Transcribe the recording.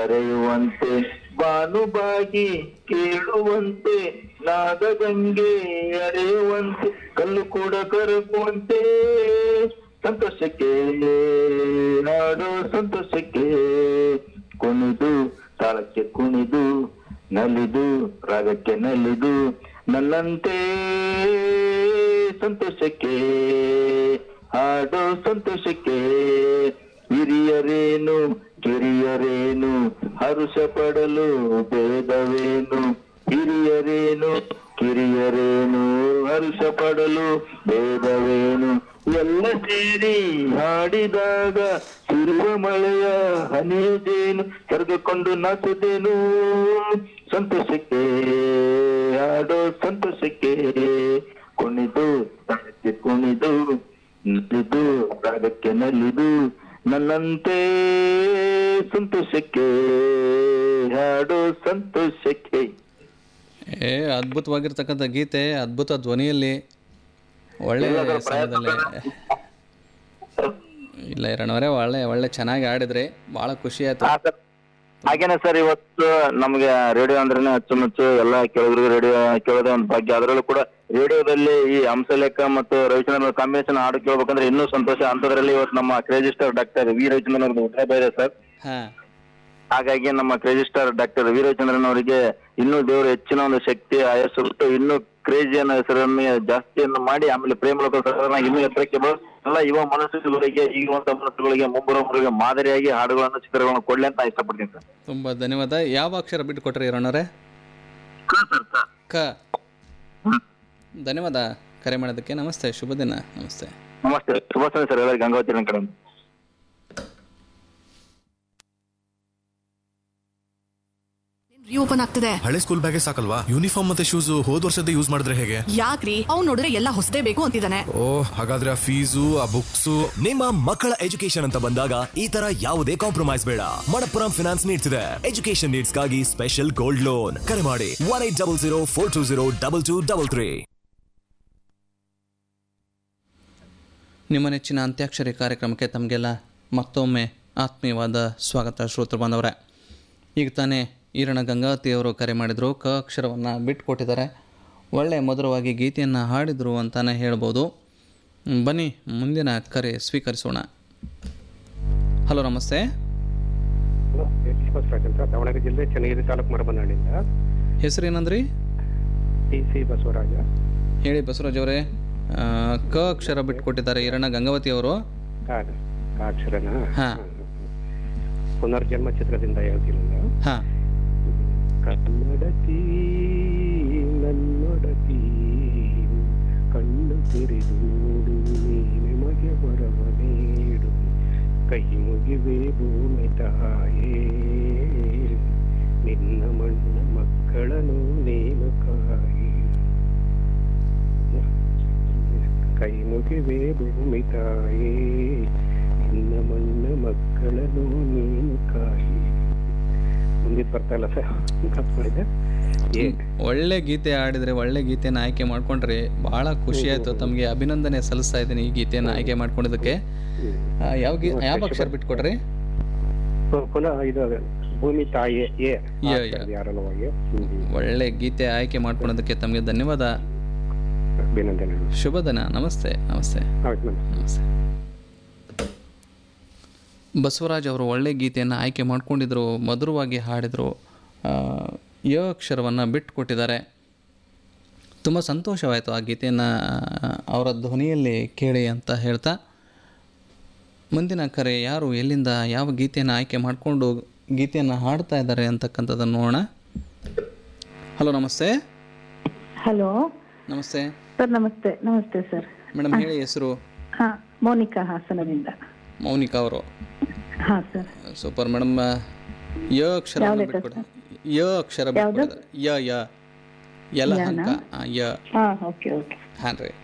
ಕರೆಯುವಂತೆ ಬಾನುಬಾಗಿ ಕೇಳುವಂತೆ ನಾದಗಂಗೆ ಅಳೆಯುವಂತೆ ಕಲ್ಲು ಕೂಡ ಕರಗುವಂತೆ ಸಂತೋಷಕ್ಕೆ ನಾಡು ಸಂತೋಷಕ್ಕೆ ಕುಣಿದು ತಾಳಕ್ಕೆ ಕುಣಿದು ನಲಿದು ರಾಗಕ್ಕೆ ನಲಿದು ನನ್ನಂತೆ ಸಂತೋಷಕ್ಕೆ ಹಾಡೋ ಸಂತೋಷಕ್ಕೆ ಹಿರಿಯರೇನು ಕಿರಿಯರೇನು ಹರುಷ ಪಡಲು ಭೇದವೇನು ಹಿರಿಯರೇನು ಕಿರಿಯರೇನು ಹರುಷ ಪಡಲು ಭೇದವೇನು ಎಲ್ಲ ಸೇರಿ ಹಾಡಿದಾಗ ಸುರುವ ಮಳೆಯ ಹನಿಯುದೇನು ಕರೆದುಕೊಂಡು ನಾಚುದೇನು ಸಂತೋಷಕ್ಕೆ ಹಾಡೋ ಸಂತೋಷಕ್ಕೆ ಕುಣಿದು ತಾಳಕ್ಕೆ ಕುಣಿದು ನಲಿದು ರಾಗಕ್ಕೆ ನಲಿದು ನನ್ನಂತೆ ಸಂತೋಷಕ್ಕೆ ಹಾಡೋ ಸಂತೋಷಕ್ಕೆ ಏ ಅದ್ಭುತವಾಗಿರ್ತಕ್ಕಂಥ ಗೀತೆ ಅದ್ಭುತ ಧ್ವನಿಯಲ್ಲಿ ಒಳ್ಳೆ ಸಮಯದಲ್ಲಿ ಇಲ್ಲ ಇರೋಣವರೇ ಒಳ್ಳೆ ಒಳ್ಳೆ ಚೆನ್ನಾಗಿ ಆಡಿದ್ರಿ ಭಾಳ ಖುಷಿ ಆಯ್ತು ಹಾ ಸರ್ ಹಾಗೇನೆ ಸರ್ ಇವತ್ತು ನಮ್ಗೆ ರೇಡಿಯೋ ಅಂದ್ರೇನೆ ಅಚ್ಚುಮೆಚ್ಚು ಎಲ್ಲ ಕೇಳಿದ್ರು ರೇಡಿಯೋ ಕೇಳೋದೇ ಒಂದು ಭಾಗ್ಯ ಅದರಲ್ಲೂ ಕೂಡ ರೇಡಿಯೋದಲ್ಲಿ ಈ ಹಂಸಲೇಖ ಮತ್ತು ರವಿಚಂದ್ರನ್ ಕಾಂಬಿನೇಷನ್ ಹಾಡು ಕೇಳ್ಬೇಕಂದ್ರೆ ಇನ್ನೂ ಸಂತೋಷ ಅಂಥದ್ರಲ್ಲಿ ಇವತ್ತು ನಮ್ಮ ಕ್ರೇಜಿಸ್ಟರ್ ಡಾಕ್ಟರ್ ವಿ ರವಿಚಂದ್ರನ್ ಅವ್ರದ್ದು ಹುಟ್ಟಹಬ್ಬ ಇದೆ ಸರ್ ಹಾಂ ಹಾಗಾಗಿ ನಮ್ಮ ಕ್ರೇಜಿಸ್ಟಾರ್ ಡಾಕ್ಟರ್ ವೀರಚಂದ್ರನ್ ಅವರಿಗೆ ಇನ್ನೂ ದೇವರು ಹೆಚ್ಚಿನ ಒಂದು ಶಕ್ತಿ ಆಯಸ್ಸು ಕೊಟ್ಟು ಇನ್ನೂ ಕ್ರೇಜಿಯನ್ನ ಹೆಸರನ್ನು ಜಾಸ್ತಿಯನ್ನು ಮಾಡಿ ಆಮೇಲೆ ಪ್ರೇಮಲೋಕ ಸಹೋದರನ ಇನ್ನೂ ಎತ್ತರಕ್ಕೆ ಬರೋ ಎಲ್ಲ ಯುವ ಮನಸ್ಸುಗಳಿಗೆ ಈಗುವಂತ ಮನಸ್ಸುಗಳಿಗೆ ಮುಂಬರೋರಿಗೆ ಮಾದರಿಯಾಗಿ ಹಾಡುಗಳನ್ನು ಚಿತ್ರಗಳನ್ನು ಕೊಡ್ಲಿ ಅಂತ ನಾ ಇಷ್ಟಪಡ್ತೀನಿ ಸರ್ ತುಂಬ ಧನ್ಯವಾದ ಯಾವ ಅಕ್ಷರ ಬಿಟ್ಟು ಕೊಟ್ರಿ ಇರೋಣರೇ ಸರ್ ಸರ್ ಕ ಧನ್ಯವಾದ ಕರೆ ಮಾಡೋದಕ್ಕೆ ನಮಸ್ತೆ ಶುಭ ದಿನ ನಮಸ್ತೆ ನಮಸ್ತೆ ಶುಭ ಸಂಜೆ ಸರ್ ಎಲ್ಲರಿಗೆ ಗಂಗಾವತಿ ನನ್ನ ಕಡೆ ರೀಓಪನ್ ಆಗ್ತಿದೆ ಹಳೆ ಸ್ಕೂಲ್ ಬ್ಯಾಗೇ ಸಾಕಲ್ವಾ ಯೂನಿಫಾರ್ಮ್ ಮತ್ತೆ ಶೂಸ್ ಹೋದ್ ವರ್ಷದ ಯೂಸ್ ಮಾಡಿದ್ರೆ ಹೇಗೆ ಯಾಕ್ರಿ ಅವ್ನ್ ನೋಡಿದ್ರೆ ಎಲ್ಲ ಹೊಸದೇ ಬೇಕು ಅಂತಿದ್ದಾನೆ ಓ ಹಾಗಾದ್ರೆ ಆ ಫೀಸು ಆ ಬುಕ್ಸು ನಿಮ್ಮ ಮಕ್ಕಳ ಎಜುಕೇಶನ್ ಅಂತ ಬಂದಾಗ ಈ ತರ ಯಾವುದೇ ಕಾಂಪ್ರಮೈಸ್ ಬೇಡ ಮಣಪ್ಪುರಂ ಫಿನಾನ್ಸ್ ನೀಡ್ತಿದೆ ಎಜುಕೇಶನ್ ನೀಡ್ಸ್ಗಾಗಿ ಸ್ಪೆಷಲ್ ಗೋಲ್ಡ್ ಲೋನ್ ಕರೆ ಮಾಡಿ one eight double zero four two zero double two double three ನಿಮ್ಮ ನೆಚ್ಚಿನ ಅಂತ್ಯಾಕ್ಷರಿ ಕಾರ್ಯಕ್ರಮಕ್ಕೆ ತಮಗೆಲ್ಲ ಮತ್ತೊಮ್ಮೆ ಆತ್ಮೀಯವಾದ ಸ್ವಾಗತ ಶ್ರೋತೃ ಬಾಂಧವರೇ ಈಗ ತಾನೇ ಈರಣ ಗಂಗಾವತಿಯವರು ಕರೆ ಮಾಡಿದರು ಕ ಅಕ್ಷರವನ್ನು ಬಿಟ್ಟುಕೊಟ್ಟಿದ್ದಾರೆ ಒಳ್ಳೆ ಮಧುರವಾಗಿ ಗೀತೆಯನ್ನು ಹಾಡಿದರು ಅಂತಾನೆ ಹೇಳ್ಬೋದು ಹ್ಮ್, ಬನ್ನಿ ಮುಂದಿನ ಕರೆ ಸ್ವೀಕರಿಸೋಣ ಹಲೋ ನಮಸ್ತೆ ಬಸವರಾಜ್ ಅಂತ ದಾವಣಗೆರೆ ಜಿಲ್ಲೆ ಚನ್ನಗಿರಿ ತಾಲೂಕು ಮರಬನಹಳ್ಳಿಯಿಂದ ಹೆಸರೇನಂದ್ರಿ ಟಿ ಸಿ ಬಸವರಾಜ ಹೇಳಿ ಬಸವರಾಜ್ ಅವರೇ ಆ, ಕ ಅಕ್ಷರ ಬಿಟ್ಟುಕೊಟ್ಟಿದ್ದಾರೆ ಈರಣ್ಣ ಗಂಗಾವತಿಯವರು ಕಾದ ಅಕ್ಷರನ ಹಾ. ಪುನರ್ಜನ್ಮ ಚಿತ್ರದಿಂದ ಹೇಳ್ತೀನಿ ನಾನು. ಹಾಂ ಕನ್ನಡತಿ ನನ್ನೊಡತಿ ಕಣ್ಣು ತೆರೆದು ನೋಡು ನಿಮಗೆ ವರವ ನೀಡು ಕೈ ಮುಗಿವೆ ಭೂಮಿ ತಾಯೇ ನಿನ್ನ ಮಣ್ಣ ಮಕ್ಕಳನ್ನು ನೀನು ಕಾಯಿ ಕೈ ಮುಗಿವೆ ಭೂಮಿ ತಾಯೇ ನಿನ್ನ ಮಣ್ಣ ಮಕ್ಕಳನ್ನು ನೀನು ಕಾಯಿ ಮುಂದಿದ್ ಬರ್ತಾ ಇಲ್ಲ ಸರ್ ಕಟ್ ಮಾಡಿದೆ ಏ ಒಳ್ಳೆ ಗೀತೆ ಆಡಿದ್ರೆ ಒಳ್ಳೆ ಗೀತೆನ ಆಯ್ಕೆ ಮಾಡ್ಕೊಂಡ್ರಿ ಬಹಳ ಖುಷಿ ಆಯ್ತು ತಮಗೆ ಅಭಿನಂದನೆ ಸಲ್ಲಿಸ್ತಾ ಇದ್ದೀನಿ ಈ ಗೀತೆಯನ್ನು ಆಯ್ಕೆ ಮಾಡ್ಕೊಂಡಿದ್ದಕ್ಕೆ ಆ, ಯಾವ ಗೀ ಯಾವ ಅಕ್ಷರ ಬಿಟ್ಕೊಡ್ರಿ ಪು- ಪುನಃ ಇದು ಭೂಮಿ ತಾಯಿ ಏ ಯ, ಯ. ಯಾರಲ್ಲ ಹೋಗಿ ಒಳ್ಳೆ ಗೀತೆ ಆಯ್ಕೆ ಮಾಡ್ಕೊಳ್ಳೋದಕ್ಕೆ ತಮಗೆ ಧನ್ಯವಾದ ಅಭಿನಂದನೆಗಳು ಶುಭ ದಿನ ನಮಸ್ತೆ ನಮಸ್ತೆ ಹೌದು ನಮಸ್ತೆ ನಮಸ್ತೆ ಬಸವರಾಜ್ ಅವರು ಒಳ್ಳೆ ಗೀತೆಯನ್ನು ಆಯ್ಕೆ ಮಾಡ್ಕೊಂಡಿದ್ರು ಮಧುರವಾಗಿ ಹಾಡಿದರು ಆ, ಯ ಅಕ್ಷರವನ್ನು ಬಿಟ್ಟುಕೊಟ್ಟಿದ್ದಾರೆ ತುಂಬ ಸಂತೋಷವಾಯಿತು ಆ ಗೀತೆಯನ್ನು ಅವರ ಧ್ವನಿಯಲ್ಲಿ ಕೇಳಿ ಅಂತ ಹೇಳ್ತಾ ಮುಂದಿನ ಕರೆ ಯಾರು ಎಲ್ಲಿಂದ ಯಾವ ಗೀತೆಯನ್ನು ಆಯ್ಕೆ ಮಾಡಿಕೊಂಡು ಗೀತೆಯನ್ನು ಹಾಡ್ತಾ ಇದ್ದಾರೆ ಅಂತಕ್ಕಂಥದ್ದನ್ನು ನೋಡೋಣ ಹಲೋ ನಮಸ್ತೆ ಹಲೋ ನಮಸ್ತೆ ಸರ್ ನಮಸ್ತೆ ನಮಸ್ತೆ ಸರ್ ಮೇಡಮ್ ಹೇಳಿ ಹೆಸರು ಹಾ ಮೋನಿಕಾ ಹಾಸನದಿಂದ ಮೌನಿಕಾ ಅವರು ಹಾ ಸರ್ ಸೂಪರ್ ಮೇಡಮ್ ಯ ಅಕ್ಷರ ಯಾವ letter, ಬಿಟ್ಕೊಡಿ ಯ ಅಕ್ಷರ ಬಿಟ್ಕೊಡಿದ್ದಾರೆ ಯ ಯ ಯಲ ಯನಾ? ಅಂಕ ಆ, ಯ ಹಾ ಓಕೆ ಓಕೆ ಹಾನ್ ರೀ